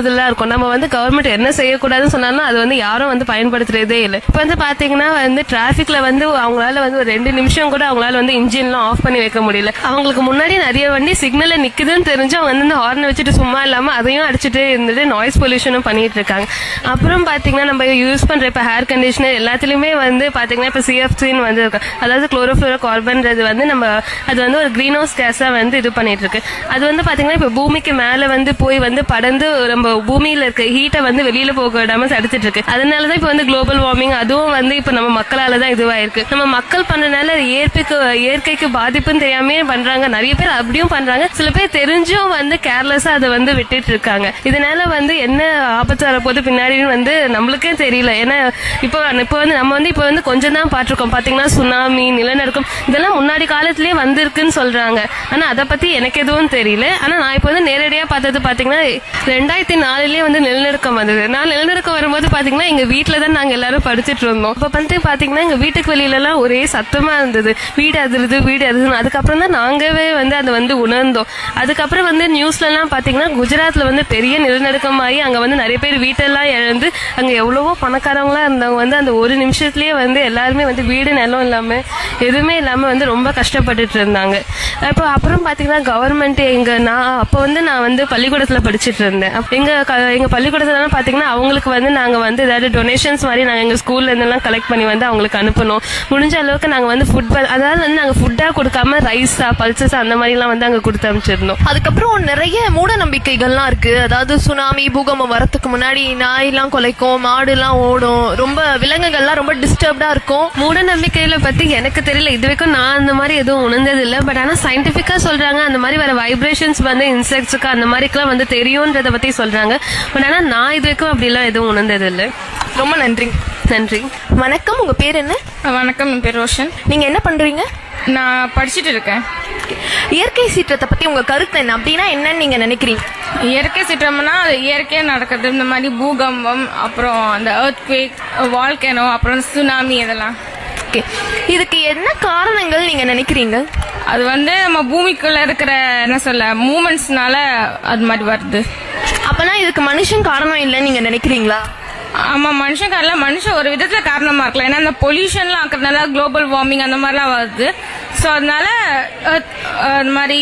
மாறுதலா இருக்கும் நம்ம வந்து கவர்மெண்ட் என்ன செய்யக்கூடாதுன்னு சொன்னாலும் அது வந்து யாரும் வந்து பயன்படுத்துறதே இல்லை இப்ப வந்து பாத்தீங்கன்னா வந்து டிராபிக்ல வந்து அவங்களால வந்து ஒரு ரெண்டு நிமிஷம் கூட அவங்களால வந்து இன்ஜின்லாம் ஆஃப் பண்ணி வைக்க முடியல அவங்களுக்கு முன்னாடி நிறைய வண்டி சிக்னல்ல நிக்குதுன்னு தெரிஞ்சு அவங்க வந்து இந்த ஹார்ன் வச்சுட்டு சும்மா இல்லாம அதையும் அடிச்சுட்டு இருந்துட்டு நாய்ஸ் பொல்யூஷனும் பண்ணிட்டு இருக்காங்க அப்புறம் பாத்தீங்கன்னா நம்ம யூஸ் பண்ற இப்ப ஹேர் கண்டிஷனர் எல்லாத்துலயுமே வந்து பாத்தீங்கன்னா இப்ப சிஎஃப்சின்னு வந்து இருக்கு அதாவது குளோரோஃபுளோ கார்பன்றது வந்து நம்ம அது வந்து ஒரு கிரீன் ஹவுஸ் கேஸா வந்து இது பண்ணிட்டு இருக்கு அது வந்து பாத்தீங்கன்னா இப்ப பூமிக்கு மேல வந்து போய் வந்து படர்ந்து நம்ம பூமியில இருக்க ஹீட்டை வந்து வெளியில போக விடாம தடுத்துட்டு இருக்கு அதனாலதான் இப்ப வந்து குளோபல் வார்மிங் அதுவும் வந்து இப்ப நம்ம மக்களால தான் இதுவாயிருக்கு நம்ம மக்கள் பண்றதுனால அது இயற்கைக்கு இயற்கைக்கு பாதிப்புன்னு தெரியாமே பண்றாங்க நிறைய பேர் அப்படியும் பண்றாங்க சில பேர் தெரிஞ்சும் வந்து கேர்லெஸ்ஸா அதை வந்து விட்டுட்டு இருக்காங்க இதனால வந்து என்ன ஆபத்து வரப்போகுது பின்னாடின்னு வந்து நம்மளுக்கே தெரியல ஏன்னா இப்போ இப்போ வந்து நம்ம வந்து இப்போ வந்து கொஞ்சம் தான் பார்த்திருக்கோம் பாத்தீங்கன்னா சுனாமி நிலநடுக்கம் இதெல்லாம் முன்னாடி காலத்திலேயே வந்திருக்குன்னு சொல்றாங்க ஆனா அதை பத்தி எனக்கு எதுவும் தெரியல ஆனா நான் இப்போ வந்து நேரடியா பார்த்தது பாத்தீங்கன்னா ரெண்டாயிரத்தி நாலுலயே வந்து நிலநடுக்கம் வந்தது நான் நிலநடுக்கம் வரும்போது பாத்தீங்கன்னா எங்க வீட்டுல தான் நாங்க எல்லாரும் படிச்சிட்டு இருந்தோம் அப்ப வந்து பாத்தீங்கன்னா எங்க வீட்டுக்கு வெளியில எல்லாம் ஒரே சத்தமா இருந்தது வீடு அதிருது வீடு அதிருது அதுக்கப்புறம் தான் நாங்கவே வந்து அதை வந்து உணர்ந்தோம் அதுக்கப்புறம் வந்து நியூஸ்ல எல்லாம் பாத்தீங்கன்னா குஜராத்ல வந்து பெரிய நிலநடுக்கம் ஆகி அங்க வந்து நிறைய பேர் வீட்டெல்லாம் இழந்து அங்க எவ்வளவோ பணக்காரங்களா இருந்தவங்க வந்து அந்த ஒரு நிமிஷத்துலயே வந்து எல்லாருமே வந்து வீடு நிலம் இல்லாம எதுவுமே இல்லாம வந்து ரொம்ப கஷ்டப்பட்டுட்டு இருந்தாங்க இப்போ அப்புறம் பாத்தீங்கன்னா கவர்மெண்ட் எங்க நான் அப்ப வந்து நான் வந்து பள்ளிக்கூடத்துல படிச்சிட்டு இருந்தேன் அப்ப எங்க க- எங்க பள்ளிக்கூடத்துல பாத்தீங்கன்னா அவங்களுக்கு வந்து நாங்க வந்து ஏதாவது டொனேஷன்ஸ் மாதிரி நாங்க எங்க ஸ்கூல்ல இருந்தெல்லாம் கலெக்ட் பண்ணி வந்து அவங்களுக்கு அனுப்பணும் முடிஞ்ச அளவுக்கு நாங்க வந்து ஃபுட் அதாவது வந்து நாங்க ஃபுட்டா கொடுக்காம ரைஸா பல்சஸ் அந்த மாதிரி எல்லாம் வந்து அங்க கொடுத்து அனுப்பிச்சிருந்தோம் அதுக்கப்புறம் நிறைய மூட நம்பிக்கைகள்லாம் இருக்கு அதாவது சுனாமி பூகம்பம் வரத்துக்கு முன்னாடி நாயெல்லாம் குலைக்கும் மாடுலாம் ஓடும் ரொம்ப விலங்குகள்லாம் ரொம்ப டிஸ்டர்ப்டா இருக்கும் மூட நம்பிக்கையில பத்தி எனக்கு தெரியல இது வரைக்கும் நான் அந்த மாதிரி எதுவும் உணர்ந்தது இல்ல பட் ஆனா சயின்டிபிக்கா சொல்றாங்க அந்த மாதிரி வர வைப்ரேஷன்ஸ் வந்து இன்செக்ட்ஸுக்கு அந்த மாதிரிக்கெல்லாம் வந்து தெரியும்ன்றத பத்தி சொல்றாங்க பட் ஆனா நான் இது வரைக்கும் அப்படிலாம் எதுவும் உணர்ந்தது இல்ல ரொம்ப நன்றி நன்றி வணக்கம் உங்க பேர் என்ன வணக்கம் என் பேர் ரோஷன் நீங்க என்ன பண்றீங்க நான் படிச்சுட்டு இருக்கேன் இயற்கை சீற்றத்தை பத்தி உங்க கருத்து என்ன அப்படின்னா என்னன்னு நீங்க நினைக்கிறீங்க இயற்கை சீற்றம்னா அது இயற்கையாக நடக்கிறது இந்த மாதிரி பூகம்பம் அப்புறம் அந்த எர்த் குவேக் வால்கேனோ அப்புறம் சுனாமி இதெல்லாம் ஓகே இதுக்கு என்ன காரணங்கள் நீங்க நினைக்கிறீங்க அது வந்து நம்ம பூமிக்குள்ள இருக்கிற என்ன சொல்ல மூமெண்ட்ஸ்னால அது மாதிரி வருது அப்பனா இதுக்கு மனுஷன் காரணம் இல்லைன்னு நீங்க நினைக்கிறீங்களா ஆமா மனுஷன் காரணம் மனுஷன் ஒரு விதத்துல காரணமா இருக்கலாம் ஏன்னா அந்த பொல்யூஷன்லாம் ஆக்குறதுனால குளோபல் வார்மிங் அந்த மாதிரிலாம் வருது ஸோ அதனால earth, அஹ், இந்த மாதிரி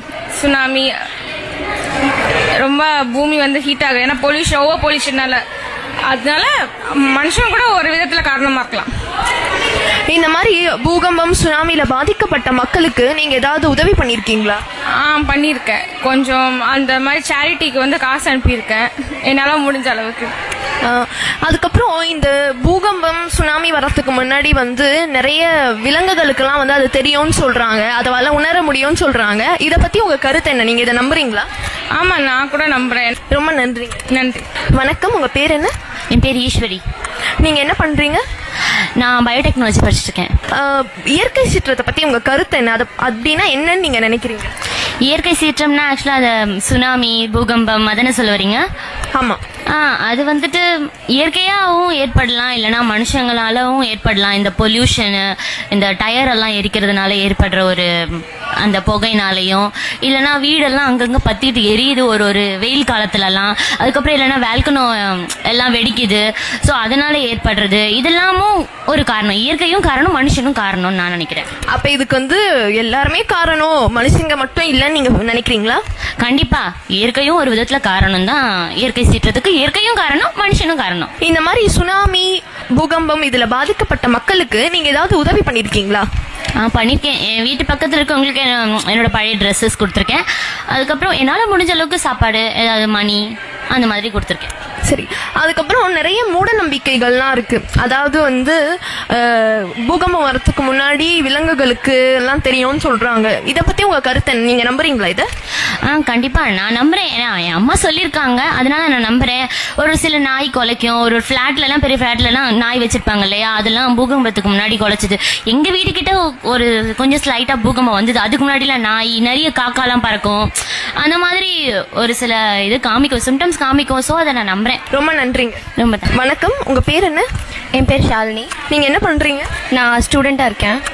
சுனாமி ரொம்ப பூமி வந்து ஹீட் ஆகுது ஏன்னா பொல்யூஷன் ஓவர் பொல்யூஷனால அதனால மனுஷன் கூட ஒரு விதத்துல காரணமா இருக்கலாம் இந்த மாதிரி பூகம்பம் சுனாமில பாதிக்கப்பட்ட மக்களுக்கு நீங்க ஏதாவது உதவி பண்ணிருக்கீங்களா ஆ பண்ணியிருக்கேன் கொஞ்சம் அந்த மாதிரி சேரிட்டிக்கு வந்து காசு அனுப்பியிருக்கேன் என்னால் முடிஞ்ச அளவுக்கு ஆஹ், அதுக்கப்புறம் இந்த பூகம்பம் சுனாமி வரதுக்கு முன்னாடி வந்து நிறைய விலங்குகளுக்கெல்லாம் வந்து அது தெரியும்னு சொல்றாங்க அதால உணர முடியும்னு சொல்றாங்க இத பத்தி உங்க கருத்து என்ன நீங்க இதை நம்புறீங்களா ஆமா நான் கூட நம்புறேன் ரொம்ப நன்றிங்க நன்றி வணக்கம் உங்க பேர் என்ன என் பேர் ஈஸ்வரி நீங்க என்ன பண்றீங்க நான் பயோடெக்னாலஜி படிச்சுட்டு இருக்கேன் ஆஹ், இயற்கை சீற்றத்தை பத்தி உங்க கருத்து என்ன அது அப்படின்னா என்னன்னு நீங்க நினைக்கிறீங்க இயற்கை சீற்றம்னா ஆக்சுவலா அது சுனாமி பூகம்பம் அதனை சொல்ல வரீங்க ஆமா ஆ அது வந்துட்டு இயற்கையாகவும் ஏற்படலாம் இல்லைன்னா மனுஷங்களாலவும் ஏற்படலாம் இந்த பொல்யூஷனு இந்த டயர் எல்லாம் எரிக்கிறதுனால ஏற்படுற ஒரு அந்த புகைனாலையும் இல்லைன்னா வீடெல்லாம் அங்கங்க பத்திட்டு எரியுது ஒரு ஒரு வெயில் காலத்துலலாம் அதுக்கப்புறம் இல்லைன்னா வேல்கனோ எல்லாம் வெடிக்குது ஸோ அதனால ஏற்படுறது இதெல்லாமும் ஒரு காரணம் இயற்கையும் காரணம் மனுஷனும் காரணம்னு நான் நினைக்கிறேன் அப்ப இதுக்கு வந்து எல்லாருமே காரணம் மனுஷங்க மட்டும் இல்லைன்னு நீங்க நினைக்கிறீங்களா கண்டிப்பா இயற்கையும் ஒரு விதத்துல காரணம் தான் இயற்கை சீற்றத்துக்கு இயற்கையும் காரணம் மனுஷனும் காரணம் இந்த மாதிரி சுனாமி பூகம்பம் இதுல பாதிக்கப்பட்ட மக்களுக்கு நீங்க ஏதாவது உதவி பண்ணிருக்கீங்களா ஆ பண்ணிருக்கேன் என் வீட்டு பக்கத்துல இருக்கவங்களுக்கு என்ன- என்னோட பழைய ட்ரெஸ்ஸஸ் கொடுத்துருக்கேன் அதுக்கப்புறம் என்னால முடிஞ்ச அளவுக்கு சாப்பாடு ஏதாவது மணி அந்த மாதிரி கொடுத்துருக்கேன் சரி அதுக்கப்புறம் நிறைய மூட நம்பிக்கைகள்லாம் இருக்கு அதாவது வந்து அஹ், பூகம்பம் வரதுக்கு முன்னாடி விலங்குகளுக்கு எல்லாம் தெரியும்னு சொல்றாங்க இத பத்தி உங்க கருத்து என்ன? நீங்க நம்புறீங்களா இத ஆ கண்டிப்பா நான் நம்புறேன் ஏன்னா என் அம்மா சொல்லியிருக்காங்க அதனால நான் நம்புறேன் ஒரு சில நாய் குலைக்கும் ஒரு ஃபிளாட்ல எல்லாம் பெரிய ஃபிளாட்ல எல்லாம் நாய் வச்சிருப்பாங்க இல்லையா அதெல்லாம் பூகம்பத்துக்கு முன்னாடி குலைச்சது எங்க வீடு கிட்ட ஒரு கொஞ்சம் ஸ்லைட்டா பூகம்பம் வந்தது அதுக்கு முன்னாடிலாம் நாய் நிறைய காக்காலாம் பறக்கும் அந்த மாதிரி ஒரு சில இது காமிக்கும் சிம்டம்ஸ் காமிக்கும் ஸோ அதை நான் நம்புறேன் ரொம்ப நன்றிங்க ரொம்ப thanks. வணக்கம் உங்க பேர் என்ன என் பேர் ஷாலினி நீங்க என்ன பண்றீங்க நான் ஸ்டூடெண்ட்டாக இருக்கேன்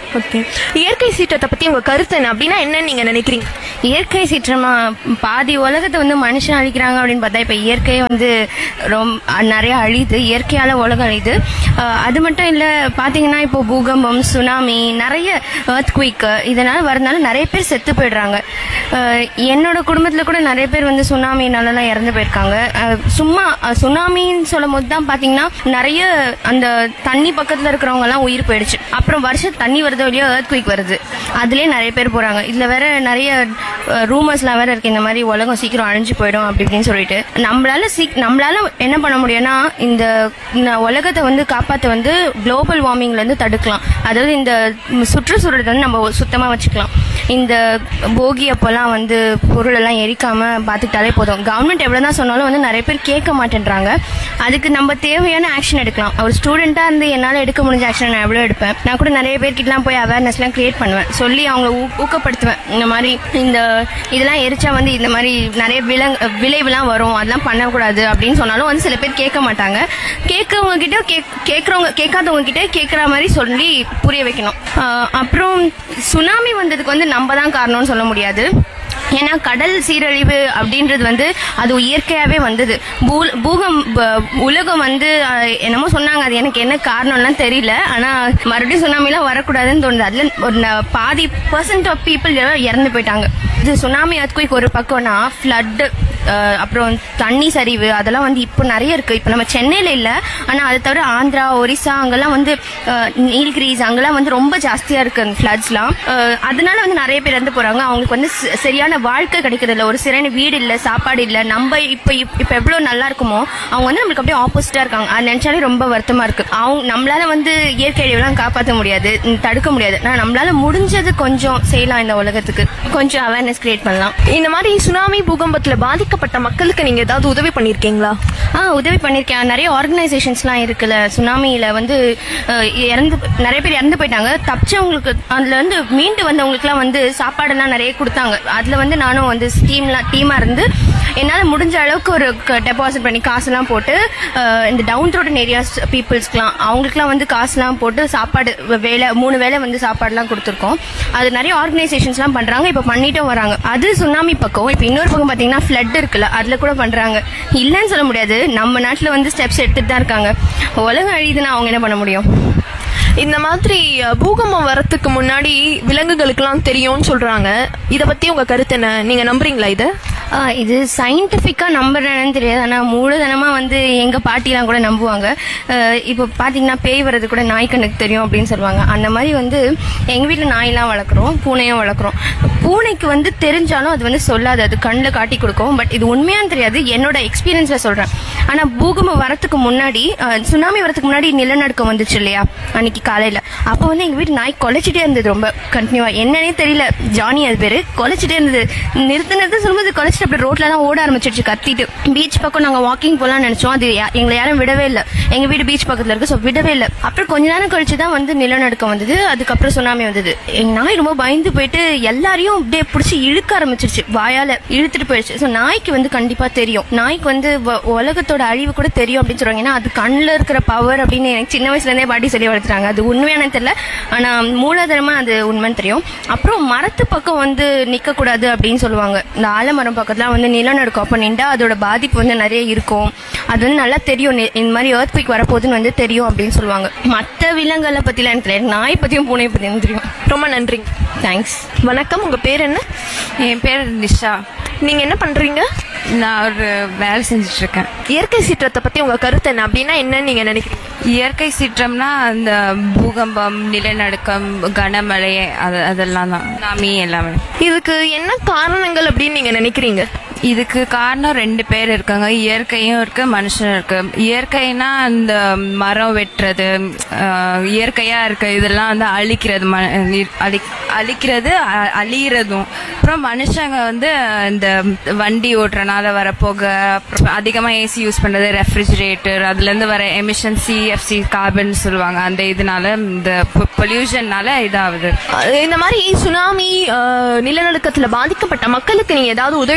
ஓகே இயற்கை சீற்றத்தை பத்தி உங்க கருத்து என்ன அப்படின்னா என்னன்னு நீங்க நினைக்கிறீங்க இயற்கை சீற்றமா பாதி உலகத்தை வந்து மனுஷன் அழிக்கிறாங்க அப்படின்னு பார்த்தா இப்ப இயற்கையை வந்து ரொம்ப நிறைய அழியுது இயற்கையால உலகம் அழியுது அஹ் அது மட்டும் இல்ல பாத்தீங்கன்னா இப்போ பூகம்பம் சுனாமி நிறைய earthquake குயிக் இதனால வரதுனால நிறைய பேர் செத்து போயிடுறாங்க அஹ் என்னோட குடும்பத்துல கூட நிறைய பேர் வந்து சுனாமினாலலாம் இறந்து போயிருக்காங்க அஹ் சும்மா அஹ் சுனாமின்னு சொல்லும் போது தான் பாத்தீங்கன்னா நிறைய அந்த தண்ணி பக்கத்துல இருக்கிறவங்க எல்லாம் உயிர் போயிடுச்சு அப்புறம் வருஷம் தண்ணி வருது இல்லையோ earthquake குயிக் வருது அதுலயே நிறைய பேர் போறாங்க இதுல வேற நிறைய ரூமர்ஸ்லாம் வேற இருக்கு இந்த மாதிரி உலகம் சீக்கிரம் அழிஞ்சு போயிடும் அப்படி இப்படின்னு சொல்லிட்டு நம்மளால சீக் நம்மளால என்ன பண்ண முடியும்னா இந்த இந்த உலகத்தை வந்து காப்பாத்த வந்து குளோபல் வார்மிங்ல இருந்து தடுக்கலாம் அதாவது இந்த சுற்றுச்சூழலை வந்து நம்ம சுத்தமா வச்சுக்கலாம் இந்த போகி அப்போல்லாம் வந்து பொருள் எல்லாம் எரிக்காம பார்த்துக்கிட்டாலே போதும் கவர்மெண்ட் எவ்வளவுதான் சொன்னாலும் வந்து நிறைய பேர் கேட்க மாட்டேன்றாங்க அதுக்கு நம்ம தேவையான ஆக்ஷன் எடுக்கலாம் ஒரு ஸ்டூடெண்டா இருந்து என்னால எடுக்க முடிஞ்ச ஆக்ஷன் நான் எவ்வளவு எடுப்பேன் நான் கூட நிறைய பேர்கிட்டலாம் போய் அவேர்னஸ்லாம் கிரியேட் பண்ணுவேன் சொல்லி அவங்கள ஊ- ஊக்கப்படுத்துவேன் இந்த மாதிரி இந்த இதெல்லாம் எரிச்சா வந்து இந்த மாதிரி நிறைய விலங் விளைவுலாம் வரும் அதெல்லாம் பண்ணக்கூடாது அப்படின்னு சொன்னாலும் வந்து சில பேர் கேட்க மாட்டாங்க கேட்கறவங்க கிட்ட கேக்- கேட்கறவங்க கேட்காதவங்க கிட்ட கேட்கற மாதிரி சொல்லி புரிய வைக்கணும் ஆஹ் அப்புறம் சுனாமி வந்ததுக்கு வந்து நம்ம தான் காரணம்னு சொல்ல முடியாது ஏன்னா கடல் சீரழிவு அப்படின்றது வந்து அது இயற்கையாவே வந்தது பூ- பூகம் ப- உலகம் வந்து அஹ், என்னமோ சொன்னாங்க அது எனக்கு என்ன காரணம்லாம் தெரியல ஆனா மறுபடியும் சுனாமிலாம் வரக்கூடாதுன்னு தோணுது அதுல ஒரு ந- பாதி பர்சன்ட் ஆஃப் பீப்புள் இறந்து போயிட்டாங்க இது சுனாமி earthquake ஒரு பக்கம்னா ஃப்ளட் அப்புறம் தண்ணி சரிவு அதெல்லாம் வந்து இப்போ நிறைய இருக்கு இப்போ நம்ம சென்னையில இல்ல ஆனா அதை தவிர ஆந்திரா ஒரிசா அங்கெல்லாம் வந்து அஹ், நீல்கிரிஸ் அங்கெல்லாம் வந்து ரொம்ப ஜாஸ்தியா இருக்கு அந்த ஃப்ளட்ஸ்லாம் அதனால வந்து நிறைய பேர் இறந்து போறாங்க அவங்களுக்கு வந்து ச- சரியான வாழ்க்கை கிடைக்கிறது இல்ல ஒரு சரியான வீடு இல்ல சாப்பாடு இல்ல நம்ம இப்ப இப்ப இப்ப எவ்வளவு நல்லா இருக்குமோ அவங்க வந்து நம்மளுக்கு அப்படியே ஆப்போசிட்டா இருக்காங்க அது நினைச்சாலே ரொம்ப வருத்தமா இருக்கு அவங்க நம்மளால வந்து இயற்கை அழிவெல்லாம் காப்பாற்ற முடியாது ம், தடுக்க முடியாது ஆனா நம்மளால முடிஞ்சது கொஞ்சம் செய்யலாம் இந்த உலகத்துக்கு கொஞ்சம் அவேர்னஸ் கிரியேட் பண்ணலாம் இந்த மாதிரி சுனாமி பூகம்பத்துல பாதிக்கப்பட்ட மக்களுக்கு நீங்க ஏதாவது உதவி பண்ணிருக்கீங்களா ஆ உதவி பண்ணிருக்கேன் நிறைய ஆர்கனைசேஷன்ஸ்லாம் இருக்குல்ல சுனாமியில வந்து அஹ், இறந்து நிறைய பேர் இறந்து போயிட்டாங்க தப்பிச்சவங்களுக்கு அதுல வந்து மீண்டு வந்தவங்களுக்குலாம் வந்து சாப்பாடெல்லாம் நிறைய கொடுத்தாங்க அதுல வந்து நானும் வந்து டீம்லாம் டீமா இருந்து என்னால முடிஞ்ச அளவுக்கு ஒரு டெபாசிட் பண்ணி காசுலாம் போட்டு அஹ், இந்த டவுன் ரோடன் ஏரியாஸ் பீப்புள்ஸ்க்குலாம் அவங்களுக்குலாம் வந்து காசுலாம் போட்டு சாப்பாடு வேலை மூணு வேளை வந்து சாப்பாடுலாம் கொடுத்துருக்கோம் அது நிறைய ஆர்கனைசேஷன்ஸ்லாம் பண்றாங்க இப்போ பண்ணிட்டும் வராங்க அது சுனாமி பக்கம் இப்போ இன்னொரு பக்கம் பாத்தீங்கன்னா ஃப்ளட் இருக்குல்ல அதுல கூட பண்றாங்க இல்லைன்னு சொல்ல முடியாது நம்ம நாட்டுல வந்து ஸ்டெப்ஸ் எடுத்துட்டு தான் இருக்காங்க உலகம் அழியுதுன்னா அவங்க என்ன பண்ண முடியும் இந்த மாதிரி அஹ், பூகம்பம் வரத்துக்கு முன்னாடி விலங்குகளுக்கெல்லாம் தெரியும்னு சொல்றாங்க இத பத்தி உங்க கருத்து என்ன நீங்க நம்புறீங்களா இத ஆ, இது சயின்டிஃபிக்கா நம்புறேன்னு தெரியாது ஆனா மூலதனமா வந்து எங்க பாட்டிலாம் கூட நம்புவாங்க அஹ், இப்போ பாத்தீங்கன்னா பேய் வர்றது கூட நாய் கண்ணுக்கு தெரியும் அப்படின்னு சொல்லுவாங்க அந்த மாதிரி வந்து எங்க வீட்ல நாயெல்லாம் வளர்க்குறோம் பூனையும் வளர்க்குறோம் பூனைக்கு வந்து தெரிஞ்சாலும் அது வந்து சொல்லாது அது கண்ணில் காட்டி கொடுக்கும் பட் இது உண்மையான்னு தெரியாது என்னோட எக்ஸ்பீரியன்ஸ்ல சொல்றேன் ஆனா பூகம்பம் வரத்துக்கு முன்னாடி அஹ், சுனாமி வரதுக்கு முன்னாடி நிலநடுக்கம் வந்துச்சு இல்லையா அன்னைக்கு காலையில அப்ப வந்து எங்க வீட்டு நாய் குலைச்சிட்டே இருந்தது ரொம்ப கண்டினியூவா என்னன்னே தெரியல ஜானி அது பேரு குலைச்சிட்டே இருந்தது நிறுத்து நிறுத்து சொல்லும்போது குலைச்சிட்டு அப்படி ரோட்ல தான் ஓட ஆரம்பிச்சிருச்சு கத்திட்டு பீச் பக்கம் நாங்க வாக்கிங் போலாம்னு நினைச்சோம் அது யா- எங்களை யாரும் விடவே இல்ல எங்க வீடு பீச் பக்கத்துல இருக்கு சோ விடவே இல்ல அப்புறம் கொஞ்ச நேரம் கழிச்சு தான் வந்து நிலநடுக்கம் வந்தது அதுக்கப்புறம் சுனாமி வந்தது எங்க நாய் ரொம்ப பயந்து போயிட்டு எல்லாரையும் அப்படியே பிடிச்சி இழுக்க ஆரம்பிச்சிருச்சு வாயால இழுத்துட்டு போயிடுச்சு சோ நாய்க்கு வந்து கண்டிப்பா தெரியும் நாய்க்கு வந்து வ- உலகத்தோட அழிவு கூட தெரியும் அப்படின்னு சொல்றாங்க ஏன்னா அது கண்ணுல இருக்கிற பவர் அப்படின்னு எனக்கு சின்ன வயசுல இருந்தே பாட்டி சொல்லி வளர்த்துறாங்க அது உண்மையான தெரியல ஆனா மூலாதாரமா அது உண்மைன்னு தெரியும் அப்புறம் மரத்து பக்கம் வந்து நிக்க கூடாது அப்படின்னு சொல்லுவாங்க இந்த ஆலமரம் பக்கத்துல வந்து நிலநடுக்கம் அப்ப நின்றா அதோட பாதிப்பு வந்து நிறைய இருக்கும் அது வந்து நல்லா தெரியும் நி- இந்த மாதிரி earthquake வரப்போகுதுன்னு வந்து தெரியும் அப்படின்னு சொல்லுவாங்க மத்த விலங்குகளை பத்திலாம் எனக்கு தெரியாது நாய் பத்தியும் பூனை பத்தியும் தெரியும் ரொம்ப நன்றி தேங்க்ஸ் வணக்கம் உங்க பேர் என்ன என் பேர் நிஷா நீங்க என்ன பண்றீங்க நான் ஒரு வேலை செஞ்சுட்டு இருக்கேன் இயற்கை சீற்றத்தை பத்தி உங்க கருத்து என்ன அப்படின்னா என்னன்னு நீங்க நினைக்கிறீங்க இயற்கை சீற்றம்னா அந்த பூகம்பம் நிலநடுக்கம் கனமழை அது அதெல்லாம் தான் நாமி எல்லாமே இதுக்கு என்ன காரணங்கள் அப்படின்னு நீங்க நினைக்கிறீங்க இதுக்கு காரணம் ரெண்டு பேர் இருக்காங்க இயற்கையும் இருக்கு மனுஷனும் இருக்கு இயற்கைனா அந்த மரம் வெட்டுறது ஆஹ், இயற்கையா இருக்க இதெல்லாம் வந்து அழிக்கிறது ம- இ- அழி- அழிக்கிறது அ- அழியிறதும் அப்புறம் மனுஷங்க வந்து இந்த வண்டி ஓட்டுறனால வர புகை அப்புறம் அதிகமா ஏசி யூஸ் பண்றது ரெஃப்ரிஜிரேட்டர் அதுல இருந்து வர எமிஷன் சிஎஃப்சி கார்பன் சொல்லுவாங்க அந்த இதனால இந்த பொல்யூஷன்னால இதாகுது அஹ் இந்த மாதிரி சுனாமி அஹ், நிலநடுக்கத்துல பாதிக்கப்பட்ட மக்களுக்கு நீங்க ஏதாவது உதவி பண்ணிருக்கீங்களா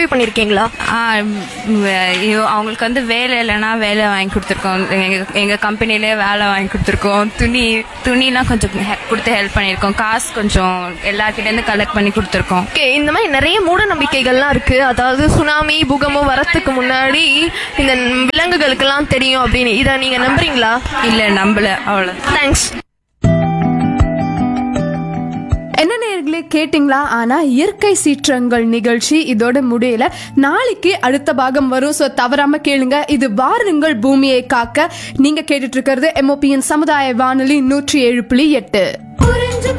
நம்புறீங்களா ஆ, ம், ஐயோ, அவங்களுக்கு வந்து வேலை இல்லைன்னா வேலை வாங்கி கொடுத்துருக்கோம் எங்க எங்க கம்பெனிலே வேலை வாங்கி கொடுத்துருக்கோம் துணி துணிலாம் கொஞ்சம் he- கொடுத்து ஹெல்ப் பண்ணியிருக்கோம் காசு கொஞ்சம் எல்லார்கிட்டேருந்து கலெக்ட் பண்ணி கொடுத்துருக்கோம் ஓகே இந்த மாதிரி நிறைய மூட நம்பிக்கைகள்லாம் இருக்கு அதாவது சுனாமி பூகம்பம் வரத்துக்கு முன்னாடி இந்த விலங்குகளுக்கெல்லாம் தெரியும் அப்படின்னு இதை நீங்க நம்புறீங்களா இல்ல நம்பல அவ்வளவு தேங்க்ஸ் என்ன நேர்களே கேட்டிங்களா ஆனா இயற்கை சீற்றங்கள் நிகழ்ச்சி இதோட முடியல நாளைக்கு அடுத்த பாகம் வரும் சோ தவறாம கேளுங்க இது வாருங்கள் பூமியை காக்க நீங்க கேட்டுட்டு இருக்கிறது எம்ஓபியின் சமுதாய வானொலி நூற்றி ஏழு புள்ளி எட்டு